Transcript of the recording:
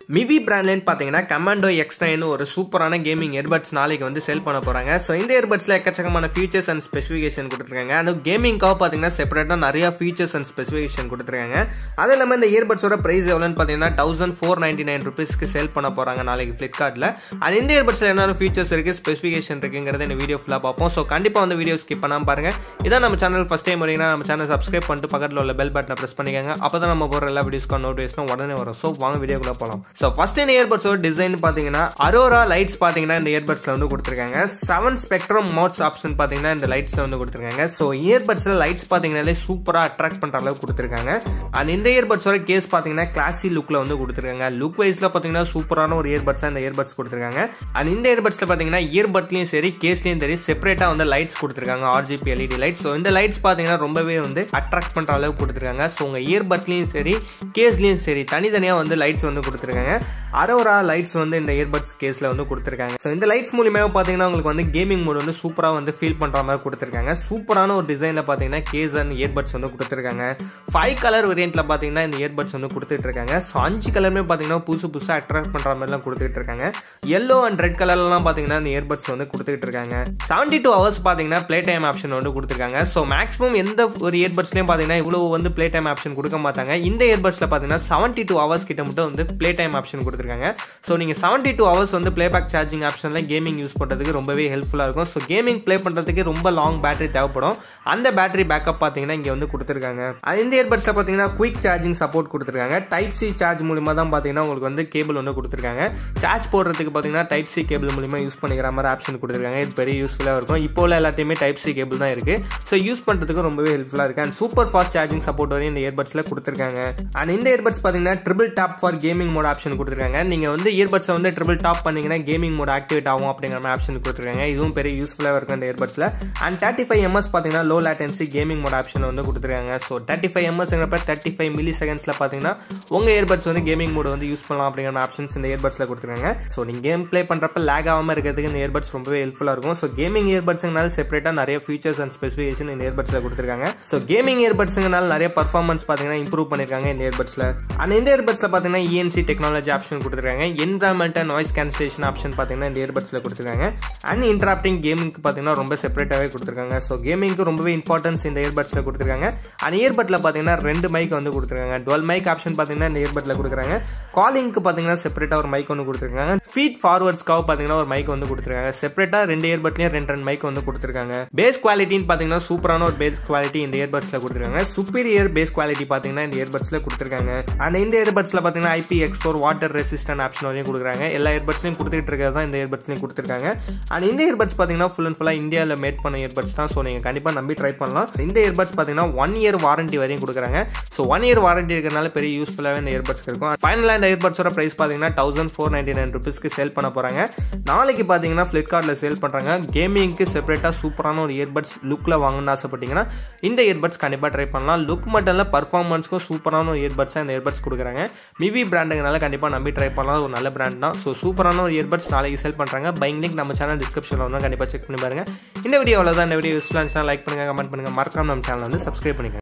மிவி பிராண்ட்லேன்னு பார்த்தீங்கன்னா commando X nine ஒரு சூப்பரான கேமிங் இயர்பட்ஸ் நாளைக்கு வந்து சேல் பண்ண போகிறாங்க ஸோ இந்த இயர்பட்ஸில் எக்கச்சக்கமான ஃபீச்சர்ஸ் அண்ட் ஸ்பெசிஃபிகேஷன் கொடுத்துருக்காங்க அதுவும் கேமிங்காக பார்த்தீங்கன்னா செப்பரேட்டாக நிறைய ஃபீச்சர்ஸ் அண்ட் ஸ்பெசிஃபிகேஷன் கொடுத்துருக்காங்க அது இல்லாமல் இந்த இயர்பட்ஸோட ப்ரைஸ் எவ்வளோன்னு பார்த்தீங்கன்னா தௌசண்ட் ஃபோர் நைன்டி நைன் ருபீஸ்க்கு சேல் பண்ண போகிறாங்க நாளைக்கு ஃப்ளிப்கார்ட்டில் அது இந்த இயர்பட்ஸில் என்னென்ன ஃபீச்சர்ஸ் இருக்குது ஸ்பெசிஃபிகேஷன் இருக்குங்கிறத இந்த வீடியோ ஃபுல்லாக பார்ப்போம் ஸோ கண்டிப்பாக வந்து வீடியோ ஸ்கிப் பண்ணாமல் பாருங்கள் இதான் நம்ம சேனல் ஃபஸ்ட் டைம் வரீங்கன்னா நம்ம சேனல் சப்ஸ்கிரைப் பண்ணிட்டு பக்கத்தில் உள்ள பெல் பட்டனை ப்ரெஸ் பண்ணிக்கோங்க அப்போ தான் நம்ம போகிற எல்லா வீடியோஸ்க்கும் நோட்டிஃபிகேஷன் உடனே வரும் ஸோ வாங்க வீடியோக்குள்ளே போகலாம் ஸோ ஃபஸ்ட் இந்த இயர்பட்ஸோட டிசைன் பார்த்தீங்கன்னா அரோரா லைட்ஸ் பார்த்தீங்கன்னா இந்த இயர்பட்ஸில் வந்து கொடுத்துருக்காங்க செவன் ஸ்பெக்ட்ரம் மோட்ஸ் ஆப்ஷன் பார்த்தீங்கன்னா இந்த லைட்ஸில் வந்து கொடுத்துருக்காங்க ஸோ இயர்பட்ஸில் லைட்ஸ் பார்த்தீங்கன்னாலே சூப்பராக அட்ராக்ட் பண்ணுற அளவுக்கு கொடுத்துருக்காங்க அண்ட் இந்த இயர்பட்ஸோட கேஸ் பார்த்தீங்கன்னா கிளாசி லுக்கில் வந்து கொடுத்துருக்காங்க லுக் வைஸில் பார்த்தீங்கன்னா சூப்பரான ஒரு இயர்பட்ஸாக இந்த இயர்பட்ஸ் கொடுத்துருக்காங்க அண்ட் இந்த இயர்பட்ஸில் பார்த்தீங்கன்னா இயர்பட்லையும் சரி கேஸ்லையும் சரி செப்பரேட்டாக வந்து லைட்ஸ் கொடுத்துருக்காங்க ஆர்ஜிபி எல்இடி லைட்ஸ் ஸோ இந்த லைட்ஸ் பார்த்தீங்கன்னா ரொம்பவே வந்து அட்ராக்ட் பண்ணுற அளவுக்கு கொடுத்துருக்காங்க ஸோ உங்கள் இயர்பட்லையும் சரி கேஸ்லையும் சரி தனித்தனியாக வந்து லைட்ஸ் வந்து கொடுத்துருக்காங்க அரோரா லைட்ஸ் வந்து இந்த இயர்பட்ஸ் கேஸில் வந்து கொடுத்துருக்காங்க ஸோ இந்த லைட்ஸ் மூலியமாக பார்த்தீங்கன்னா உங்களுக்கு வந்து கேமிங் மோட் வந்து சூப்பராக வந்து ஃபீல் பண்ணுற மாதிரி கொடுத்துருக்காங்க சூப்பரான ஒரு டிசைனில் பார்த்தீங்கன்னா கேஸ் அண்ட் இயர்பட்ஸ் வந்து கொடுத்துருக்காங்க ஃபைவ் கலர் வேரியண்ட்டில் பார்த்தீங்கன்னா இந்த இயர்பட்ஸ் வந்து கொடுத்துட்டு இருக்காங்க ஸோ அஞ்சு கலருமே பார்த்தீங்கன்னா புதுசு புதுசாக அட்ராக்ட் பண்ணுற மாதிரிலாம் கொடுத்துட்டு இருக்காங்க எல்லோ அண்ட் ரெட் கலர்லாம் பார்த்தீங்கன்னா இந்த இயர்பட்ஸ் வந்து கொடுத்துட்டு இருக்காங்க செவன்டி டூ ஹவர்ஸ் பார்த்தீங்கன்னா ப்ளே டைம் ஆப்ஷன் வந்து கொடுத்துருக்காங்க ஸோ மேக்ஸிமம் எந்த ஒரு இயர்பட்ஸ்லையும் பார்த்தீங்கன்னா இவ்வளோ வந்து ப்ளே டைம் ஆப்ஷன் கொடுக்க மாட்டாங்க இந்த இயர்பட்ஸில் பார்த்தீங்கன்னா செவன்டி டூ ஹவர்ஸ் கிட்ட மட்டும் வந்து ப்ளே டைம் ஆப்ஷன் கொடுத்துருக்காங்க ஸோ நீங்கள் செவன்டி டூ ஹவர்ஸ் வந்து ப்ளேபேக் சார்ஜிங் ஆப்ஷனில் கேமிங் யூஸ் பண்ணுறதுக்கு ரொம்பவே ஹெல்ப்ஃபுல்லாக இருக்கும் ஸோ கேமிங் ப்ளே பண்ணுறதுக்கு ரொம்ப லாங் பேட்டரி தேவைப்படும் அந்த பேட்டரி பேக்கப் பார்த்தீங்கன்னா இங்கே வந்து கொடுத்துருக்காங்க இந்த இயர்பட்ஸில் பார்த்தீங்கன்னா குயிக் சார்ஜிங் சப்போர்ட் கொடுத்துருக்காங்க டைப் சி சார்ஜ் மூலியமாக தான் பார்த்தீங்கன்னா உங்களுக்கு வந்து கேபிள் வந்து கொடுத்துருக்காங்க சார்ஜ் போடுறதுக்கு பார்த்தீங்கன்னா டைப் சி கேபிள் மூலியமா யூஸ் பண்ணிக்கிற மாதிரி ஆப்ஷன் கொடுத்துருக்காங்க இது பெரிய யூஸ்ஃபுல்லாக இருக்கும் இப்போ உள்ள எல்லாத்தையுமே டைப் சி கேபிள் தான் இருக்குது ஸோ யூஸ் பண்ணுறதுக்கு ரொம்பவே ஹெல்ப்ஃபுல்லாக இருக்குது and super fast charging support வரையும் இந்த இயர்பட்ஸில் கொடுத்துருக்காங்க அண்ட் இந்த இயர்பட்ஸ் பார்த்தீங்கன்னா triple tap for gaming mode option கொடுத்துருக்காங்க நீங்கள் வந்து இயர்பட்ஸை வந்து ட்ரிபிள் டாப் பண்ணீங்கன்னா கேமிங் மோட் ஆக்டிவேட் ஆகும் அப்படிங்கிற மாதிரி ஆப்ஷன் கொடுத்துருக்காங்க இதுவும் பெரிய யூஸ்ஃபுல்லாக இருக்கும் இந்த இயர்பட்ஸில் அண்ட் தேர்ட்டி ஃபைவ் எம்எஸ் பார்த்தீங்கன்னா low latency gaming mode option வந்து கொடுத்துருக்காங்க ஸோ தேர்ட்டி ஃபைவ் எம்எஸ்ங்கிறப்ப தேர்ட்டி ஃபைவ் மில்லி செகண்ட்ஸில் பார்த்தீங்கன்னா உங்கள் இயர்பட்ஸ் வந்து கேமிங் மோட் வந்து யூஸ் பண்ணலாம் அப்படிங்கிற ஆப்ஷன்ஸ் இந்த இயர்பட்ஸில் கொடுத்துருக்காங்க ஸோ நீங்கள் கேம் ப்ளே பண்ணுறப்ப லேக் ஆகாமல் இருக்கிறதுக்கு இந்த இயர்பட்ஸ் ரொம்பவே ஹெல்ப்ஃபுல்லாக இருக்கும் ஸோ கேமிங் இயர்பட்ஸுங்கனால செப்பரேட்டாக நிறைய ஃபீச்சர்ஸ் அண்ட் ஸ்பெசிஃபிகேஷன் இந்த இயர்பட்ஸில் கொடுத்துருக்காங்க ஸோ கேமிங் இயர்பட்ஸுங்கனால நிறைய பர்ஃபார்மன்ஸ் பார்த்தீங்கன்னா இம்ப்ரூவ் பண்ணியிருக்காங்க இந்த இயர்பட்ஸில் அண்ட் இந்த இயர்பட்ஸில் பார்த்தீங்கன்னா இஎன்சி டெக்னாலஜி ஆப்ஷன் கொடுத்துருக்காங்க என்வரான்மெண்ட் நாய்ஸ் கேன்சலேஷன் ஆப்ஷன் பார்த்தீங்கன்னா இந்த இயர்பட்ஸில் கொடுத்துருக்காங்க அண்ட் இன்டராப்டிங் கேமிங்க்கு பார்த்தீங்கன்னா ரொம்ப செப்பரேட்டாகவே கொடுத்துருக்காங்க ஸோ கேமிங்க்கு ரொம்பவே இம்பார்ட்டன்ஸ் இந்த இயர்பட்ஸில் கொடுத்துருக்காங்க அண்ட் இயர்பட்டில் பார்த்தீங்கன்னா ரெண்டு மைக் வந்து கொடுத்துருக்காங்க டுவெல் மைக் ஆப்ஷன் பார்த்தீங்கன்னா இந்த இயர்பட்டில் கொடுக்குறாங்க காலிங்க்கு பார்த்தீங்கன்னா செப்பரேட்டாக ஒரு மைக் வந்து கொடுத்துருக்காங்க ஃபீட் ஃபார்வர்ட்ஸ்க்காக பார்த்தீங்கன்னா ஒரு மைக் வந்து கொடுத்துருக்காங்க செப்பரேட்டாக ரெண்டு இயர்பட்லையும் ரெண்டு ரெண்டு மைக் வந்து கொடுத்துருக்காங்க பேஸ் குவாலிட்டின்னு பார்த்தீங்கன்னா சூப்பரான ஒரு பேஸ் குவாலிட்டி இந்த இயர்பட்ஸில் கொடுத்துருக்காங்க சுப்பீரியர் பேஸ் குவாலிட்டி பார்த்தீங்கன்னா இந்த இயர்பட்ஸில் கொடுத்துருக்காங்க அண்ட் இந்த இயர்பட்ஸில் பார்த்தீங்கன்னா IP X four water resistant option வரையும் கொடுக்குறாங்க எல்லா இயர்பட்ஸ்லையும் கொடுத்துட்டு இருக்கிறது தான் இந்த இயர்பட்ஸ்லையும் கொடுத்துருக்காங்க அண்ட் இந்த இயர்பட்ஸ் பார்த்தீங்கன்னா ஃபுல் அண்ட் ஃபுல்லாக இந்தியாவில் மேட் பண்ண இயர்பட்ஸ் தான் ஸோ நீங்கள் கண்டிப்பாக நம்பி ட்ரை பண்ணலாம் இந்த இயர்பட்ஸ் பார்த்தீங்கன்னா ஒன் இயர் வாரண்டி வரையும் கொடுக்குறாங்க ஸோ ஒன் இயர் வாரண்டி இருக்கிறனால பெரிய யூஸ்ஃபுல்லாகவே இந்த இயர்பட்ஸ் இருக்கும் ஃபைனலாக இந்த இயர்பட்ஸோட ப்ரைஸ் பார்த்தீங்கன்னா தௌசண்ட் ஃபோர் நைன்டி நைன் ருபீஸ்க்கு சேல் பண்ண போகிறாங்க நாளைக்கு பார்த்தீங்கன்னா ஃப்ளிப்கார்ட்டில் சேல் பண்ணுறாங்க கேமிங்க்கு செப்பரேட்டாக சூப்பரான ஒரு இயர்பட்ஸ் லுக்கில் வாங்கணும்னு ஆசைப்பட்டீங்கன்னா இந்த இயர்பட்ஸ் கண்டிப்பாக ட்ரை பண்ணலாம் லுக் மட்டும் இல்லை பர்ஃபார்மன்ஸ்க்கும் சூப்பரான ஒரு இயர்பட்ஸாக இந்த இயர்பட்ஸ் கொடுக்குறாங்க மிவி பிராண்டுங்கனால கண்டிப்பாக நம்பி ட்ரை பண்ணலாம் ஒரு நல்ல பிராண்ட் தான் ஸோ சூப்பரான ஒரு இயர்பட்ஸ் நாளைக்கு சேல் பண்ணுறாங்க பைங் லிங்க் நம்ம சேனல் டிஸ்கிரிப்ஷனில் வந்து கண்டிப்பாக செக் பண்ணி பாருங்க இந்த வீடியோ அவ்வளோதான் இந்த வீடியோ யூஸ்ஃபுல்லாக இருந்துச்சுன்னா லைக் பண்ணுங்கள் கமெண்ட் பண்ணுங்கள் மறக்காம நம்ம சேனல் வந்து சப்ஸ்கிரைப் பண்ணிக்கோங்க